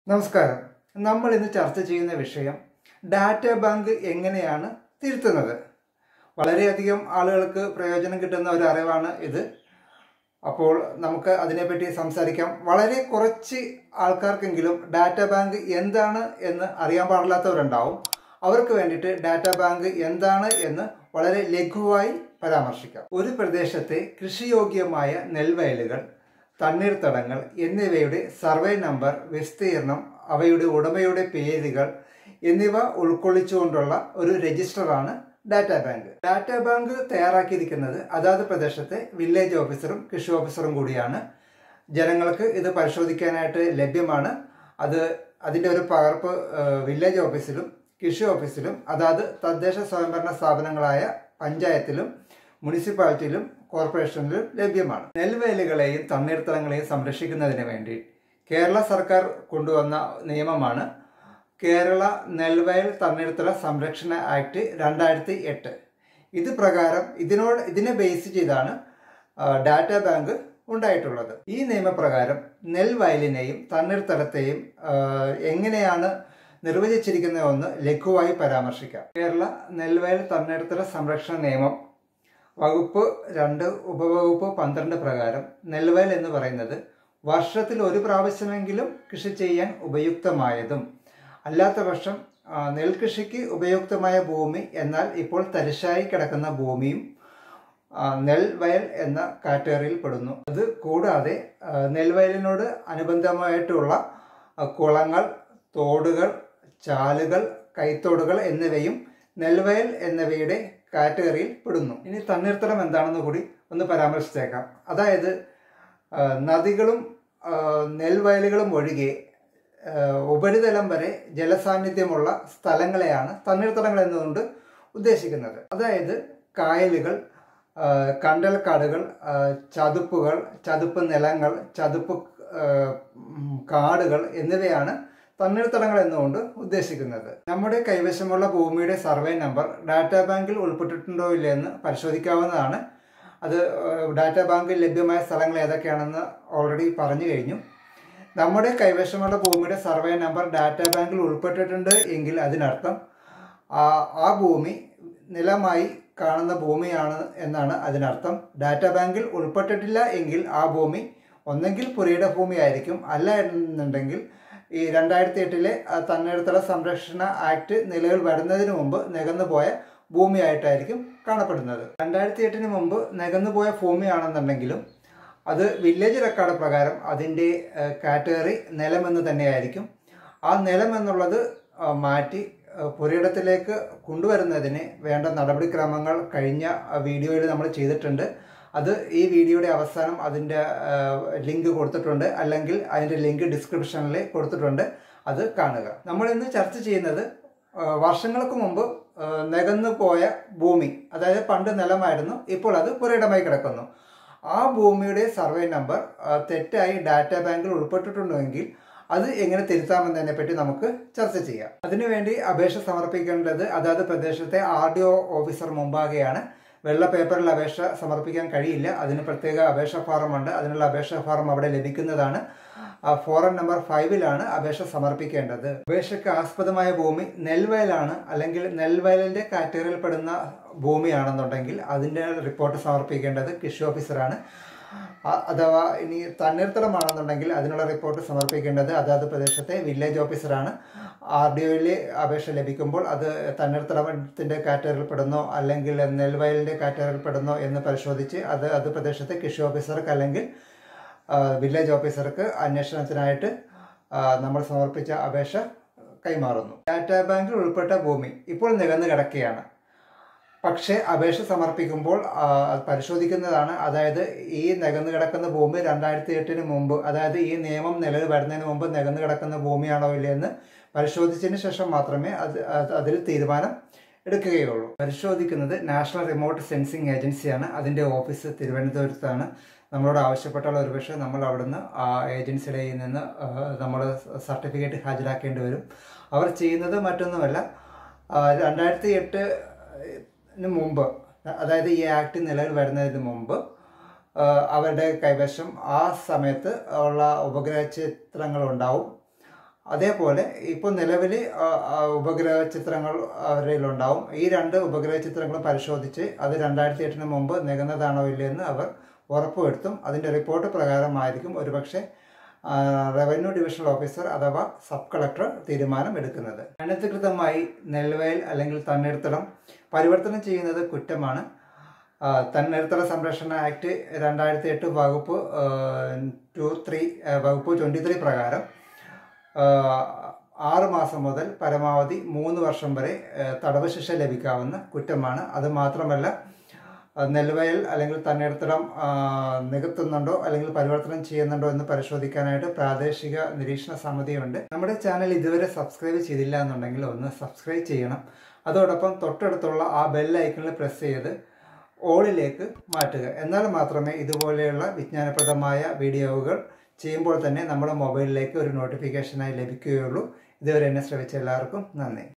നമസ്കാരം നമ്മൾ ഇന്ന് ചർച്ച ചെയ്യുന്ന വിഷയം ഡാറ്റ ബാങ്ക് എങ്ങനെയാണ് തിരുത്തുന്നത് വളരെയധികം ആളുകൾക്ക് പ്രയോജനം കിട്ടുന്ന ഒരു അറിവാണ് ഇത് അപ്പോൾ നമുക്ക് അതിനെപ്പറ്റി സംസാരിക്കാം വളരെ കുറച്ച് ആൾക്കാർക്കെങ്കിലും ഡാറ്റ ബാങ്ക് എന്താണ് എന്ന് അറിയാൻ പാടില്ലാത്തവരുണ്ടാവും അവർക്ക് വേണ്ടിയിട്ട് ഡാറ്റ ബാങ്ക് എന്താണ് എന്ന് വളരെ ലഘുവായി പരാമർശിക്കാം ഒരു പ്രദേശത്തെ കൃഷിയോഗ്യമായ നെൽവയലുകൾ തണ്ണീർത്തടങ്ങൾ എന്നിവയുടെ സർവേ നമ്പർ വിസ്തീർണം അവയുടെ ഉടമയുടെ പേരുകൾ എന്നിവ ഉൾക്കൊള്ളിച്ചുകൊണ്ടുള്ള ഒരു രജിസ്റ്ററാണ് ഡാറ്റ ബാങ്ക് ഡാറ്റ ബാങ്ക് തയ്യാറാക്കിയിരിക്കുന്നത് അതാത് പ്രദേശത്തെ വില്ലേജ് ഓഫീസറും കൃഷി ഓഫീസറും കൂടിയാണ് ജനങ്ങൾക്ക് ഇത് പരിശോധിക്കാനായിട്ട് ലഭ്യമാണ് അത് അതിൻ്റെ ഒരു പകർപ്പ് ഏഹ്, വില്ലേജ് ഓഫീസിലും കൃഷി ഓഫീസിലും അതാത് തദ്ദേശ സ്വയംഭരണ സ്ഥാപനങ്ങളായ പഞ്ചായത്തിലും മുനിസിപ്പാലിറ്റിയിലും കോർപ്പറേഷനിലും ലഭ്യമാണ് നെൽവേലികളെയും തണ്ണീർത്തടങ്ങളെയും സംരക്ഷിക്കുന്നതിന് വേണ്ടി കേരള സർക്കാർ കൊണ്ടുവന്ന നിയമമാണ് കേരള നെൽവയൽ തണ്ണീർത്തട സംരക്ഷണ ആക്ട് രണ്ടായിരത്തി എട്ട് ഇത് പ്രകാരം ഇതിനോട് ഇതിനെ ബേസ് ചെയ്താണ് ആ, ഡാറ്റ ബാങ്ക് ഉണ്ടായിട്ടുള്ളത് ഈ നിയമപ്രകാരം നെൽവയലിനെയും തണ്ണീർത്തടത്തെയും ആ, എങ്ങനെയാണ് നിർവചിച്ചിരിക്കുന്നതെന്ന് ലഘുവായി പരാമർശിക്കാം കേരള നെൽവയൽ തണ്ണീർത്തട സംരക്ഷണ നിയമം വകുപ്പ് രണ്ട് ഉപവകുപ്പ് പന്ത്രണ്ട് പ്രകാരം നെൽവയൽ എന്ന് പറയുന്നത് വർഷത്തിൽ ഒരു പ്രാവശ്യമെങ്കിലും കൃഷി ചെയ്യാൻ ഉപയുക്തമായതും അല്ലാത്ത പക്ഷം ആ, നെൽകൃഷിക്ക് ഉപയുക്തമായ ഭൂമി എന്നാൽ ഇപ്പോൾ തരിശായി കിടക്കുന്ന ഭൂമിയും ആ, നെൽവയൽ എന്ന കാറ്റഗറിയിൽ പെടുന്നു അത് കൂടാതെ ആ, നെൽവയലിനോട് അനുബന്ധമായിട്ടുള്ള ആ, കുളങ്ങൾ തോടുകൾ ചാലുകൾ കൈത്തോടുകൾ എന്നിവയും നെൽവയൽ എന്നിവയുടെ കാറ്റഗറിയിൽ പെടുന്നു ഇനി തണ്ണീർത്തടം എന്താണെന്ന് കൂടി ഒന്ന് പരാമർശിച്ചേക്കാം അതായത് ആ, നദികളും ആ, നെൽവയലുകളും ഒഴികെ ആ, ഉപരിതലം വരെ ജലസാന്നിധ്യമുള്ള സ്ഥലങ്ങളെയാണ് തണ്ണീർത്തടങ്ങൾ എന്നതുകൊണ്ട് ഉദ്ദേശിക്കുന്നത് അതായത് കായലുകൾ ആ, കണ്ടൽക്കാടുകൾ ആ, ചതുപ്പുകൾ ചതുപ്പ് നിലങ്ങൾ ചതുപ്പ് ആ, ഉം, കാടുകൾ എന്നിവയാണ് തണ്ണീർത്തടങ്ങൾ എന്നുകൊണ്ട് ഉദ്ദേശിക്കുന്നത് നമ്മുടെ കൈവശമുള്ള ഭൂമിയുടെ സർവേ നമ്പർ ഡാറ്റാ ബാങ്കിൽ ഉൾപ്പെട്ടിട്ടുണ്ടോ ഇല്ലേ എന്ന് പരിശോധിക്കാവുന്നതാണ് അത് ഏഹ്, ഡാറ്റാ ബാങ്കിൽ ലഭ്യമായ സ്ഥലങ്ങൾ ഏതൊക്കെയാണെന്ന് ഓൾറെഡി പറഞ്ഞു കഴിഞ്ഞു നമ്മുടെ കൈവശമുള്ള ഭൂമിയുടെ സർവേ നമ്പർ ഡാറ്റാ ബാങ്കിൽ ഉൾപ്പെട്ടിട്ടുണ്ട് എങ്കിൽ അതിനർത്ഥം ആ ആ ഭൂമി നിലമായി കാണുന്ന ഭൂമിയാണ് എന്നാണ് അതിനർത്ഥം ഡാറ്റാ ബാങ്കിൽ ഉൾപ്പെട്ടിട്ടില്ല എങ്കിൽ ആ ഭൂമി ഒന്നെങ്കിൽ പുരയുടെ ഭൂമി ആയിരിക്കും അല്ല എന്നുണ്ടെങ്കിൽ ഈ രണ്ടായിരത്തി എട്ടിലെ തണ്ണീർത്തട സംരക്ഷണ ആക്ട് നിലവിൽ വരുന്നതിന് മുമ്പ് നികന്നു പോയ ഭൂമിയായിട്ടായിരിക്കും കാണപ്പെടുന്നത് രണ്ടായിരത്തി എട്ടിന് മുമ്പ് നികന്നു പോയ ഭൂമിയാണെന്നുണ്ടെങ്കിലും അത് വില്ലേജ് റെക്കോർഡ് പ്രകാരം അതിൻ്റെ കാറ്റഗറി നിലമെന്ന് തന്നെയായിരിക്കും ആ നിലം എന്നുള്ളത് ആ, മാറ്റി ആ, പുരയിടത്തിലേക്ക് കൊണ്ടുവരുന്നതിന് വേണ്ട നടപടിക്രമങ്ങൾ കഴിഞ്ഞ ആ, വീഡിയോയിൽ നമ്മൾ ചെയ്തിട്ടുണ്ട് അത് ഈ വീഡിയോയുടെ അവസാനം അതിൻ്റെ ലിങ്ക് കൊടുത്തിട്ടുണ്ട് അല്ലെങ്കിൽ അതിൻ്റെ ലിങ്ക് ഡിസ്ക്രിപ്ഷനിൽ കൊടുത്തിട്ടുണ്ട് അത് കാണുക നമ്മൾ ഇന്ന് ചർച്ച ചെയ്യുന്നത് ആ, വർഷങ്ങൾക്ക് മുമ്പ് ആ, നികന്നു പോയ ഭൂമി അതായത് പണ്ട് നിലമായിരുന്നു ഇപ്പോൾ അത് പുരയിടമായി കിടക്കുന്നു ആ ഭൂമിയുടെ സർവേ നമ്പർ ആ, തെറ്റായി ഡാറ്റാ ബാങ്കിൽ ഉൾപ്പെട്ടിട്ടുണ്ടെങ്കിൽ അത് എങ്ങനെ തിരുത്താമെന്നതിനെ പറ്റി നമുക്ക് ചർച്ച ചെയ്യാം അതിനുവേണ്ടി അപേക്ഷ സമർപ്പിക്കേണ്ടത് അതാത് പ്രദേശത്തെ ആർ ഡി ഒ ഓഫീസർ മുമ്പാകെയാണ് വെള്ള പേപ്പറിൽ അപേക്ഷ സമർപ്പിക്കാൻ കഴിയില്ല അതിന് പ്രത്യേക അപേക്ഷ ഫോറം ഉണ്ട് അതിനുള്ള അപേക്ഷ ഫോറം അവിടെ ലഭിക്കുന്നതാണ് ആ ഫോറം നമ്പർ ഫൈവിലാണ് അപേക്ഷ സമർപ്പിക്കേണ്ടത് അപേക്ഷയ്ക്ക് ആസ്പദമായ ഭൂമി നെൽവയലാണ് അല്ലെങ്കിൽ നെൽവയലിന്റെ കാറ്റഗറിയിൽ പെടുന്ന ഭൂമിയാണെന്നുണ്ടെങ്കിൽ അതിന്റെ റിപ്പോർട്ട് സമർപ്പിക്കേണ്ടത് കൃഷി ഓഫീസറാണ് അ- അഥവാ ഇനി തണ്ണീർത്തടമാണെന്നുണ്ടെങ്കിൽ അതിനുള്ള റിപ്പോർട്ട് സമർപ്പിക്കേണ്ടത് അതാത് പ്രദേശത്തെ വില്ലേജ് ഓഫീസറാണ് ആർ ഡി ഒയിൽ അപേക്ഷ ലഭിക്കുമ്പോൾ അത് തണ്ണീർത്തടത്തിൻ്റെ കാറ്റഗറിയിൽ പെടുന്നോ അല്ലെങ്കിൽ നെൽവയലിൻ്റെ കാറ്റഗറിയിൽ പെടുന്നോ എന്ന് പരിശോധിച്ച് അത് അത് പ്രദേശത്തെ കൃഷി ഓഫീസർക്ക് അല്ലെങ്കിൽ ആ, വില്ലേജ് ഓഫീസർക്ക് അന്വേഷണത്തിനായിട്ട് ആ, നമ്മൾ സമർപ്പിച്ച അപേക്ഷ കൈമാറുന്നു ഡാറ്റാ ബാങ്കിൽ ഉൾപ്പെട്ട ഭൂമി ഇപ്പോൾ നികന്നു കിടക്കുകയാണ് പക്ഷേ അപേക്ഷ സമർപ്പിക്കുമ്പോൾ ആ, അത് പരിശോധിക്കുന്നതാണ് അതായത് ഈ നികന്നു കിടക്കുന്ന ഭൂമി രണ്ടായിരത്തി എട്ടിന് മുമ്പ് അതായത് ഈ നിയമം നിലവിൽ വരുന്നതിന് മുമ്പ് നികന്നു കിടക്കുന്ന ഭൂമിയാണോ ഇല്ലയെന്ന് പരിശോധിച്ചതിന് ശേഷം മാത്രമേ അത് അത് അതിൽ തീരുമാനം എടുക്കുകയുള്ളൂ പരിശോധിക്കുന്നത് നാഷണൽ റിമോട്ട് സെൻസിങ് ഏജൻസിയാണ് അതിൻ്റെ ഓഫീസ് തിരുവനന്തപുരത്താണ് നമ്മളോട് ആവശ്യപ്പെട്ടാൽ ഒരുപക്ഷെ നമ്മൾ അവിടുന്ന് ആ ഏജൻസിയുടെ കയ്യിൽ നിന്ന് നമ്മൾ സർട്ടിഫിക്കറ്റ് ഹാജരാക്കേണ്ടി വരും അവർ ചെയ്യുന്നത് മറ്റൊന്നുമല്ല ആ, രണ്ടായിരത്തി എട്ടിന് മുമ്പ് അതായത് ഈ ആക്ട് നിലവിൽ വരുന്നതിന് മുമ്പ് ആ, അവരുടെ കൈവശം ആ സമയത്ത് ഉള്ള ഉപഗ്രഹ ചിത്രങ്ങൾ ഉണ്ടാവും അതേപോലെ ഇപ്പോൾ നിലവിൽ ഉപഗ്രഹ ചിത്രങ്ങൾ അവരിലുണ്ടാവും ഈ രണ്ട് ഉപഗ്രഹ ചിത്രങ്ങളും പരിശോധിച്ച് അത് രണ്ടായിരത്തി എട്ടിന് മുമ്പ് നികന്നതാണോ ഇല്ലയെന്ന് അവർ ഉറപ്പുവരുത്തും അതിൻ്റെ റിപ്പോർട്ട് പ്രകാരമായിരിക്കും ഒരുപക്ഷെ റവന്യൂ ഡിവിഷണൽ ഓഫീസർ അഥവാ സബ് കളക്ടർ തീരുമാനം എടുക്കുന്നത് അനധികൃതമായി നെൽവയൽ അല്ലെങ്കിൽ തണ്ണീർത്തടം പരിവർത്തനം ചെയ്യുന്നത് കുറ്റമാണ് ആ, തണ്ണീർത്തട സംരക്ഷണ ആക്ട് രണ്ടായിരത്തി എട്ട് വകുപ്പ് ടു ത്രീ വകുപ്പ് ട്വൻറ്റി ത്രീ പ്രകാരം ആ, ആറ് മാസം മുതൽ പരമാവധി മൂന്ന് വർഷം വരെ ആ, തടവ് ശിക്ഷ ലഭിക്കാവുന്ന കുറ്റമാണ് അത് മാത്രമല്ല ആ, നെൽവയൽ അല്ലെങ്കിൽ തണ്ണീർത്തടം ആ, നികത്തുന്നുണ്ടോ അല്ലെങ്കിൽ പരിവർത്തനം ചെയ്യുന്നുണ്ടോ എന്ന് പരിശോധിക്കാനായിട്ട് പ്രാദേശിക നിരീക്ഷണ സമിതിയുണ്ട് നമ്മുടെ ചാനൽ ഇതുവരെ സബ്സ്ക്രൈബ് ചെയ്തില്ല എന്നുണ്ടെങ്കിൽ ഒന്ന് സബ്സ്ക്രൈബ് ചെയ്യണം അതോടൊപ്പം തൊട്ടടുത്തുള്ള ആ ബെൽ ഐക്കണിൽ പ്രസ് ചെയ്ത് ഓളിലേക്ക് മാറ്റുക എന്നാൽ മാത്രമേ ഇതുപോലെയുള്ള വിജ്ഞാനപ്രദമായ വീഡിയോകൾ ചെയ്യുമ്പോൾ തന്നെ നമ്മുടെ മൊബൈലിലേക്ക് ഒരു നോട്ടിഫിക്കേഷനായി ലഭിക്കുകയുള്ളൂ ഇതുവരെ എന്നെ ശ്രമിച്ച എല്ലാവർക്കും നന്ദി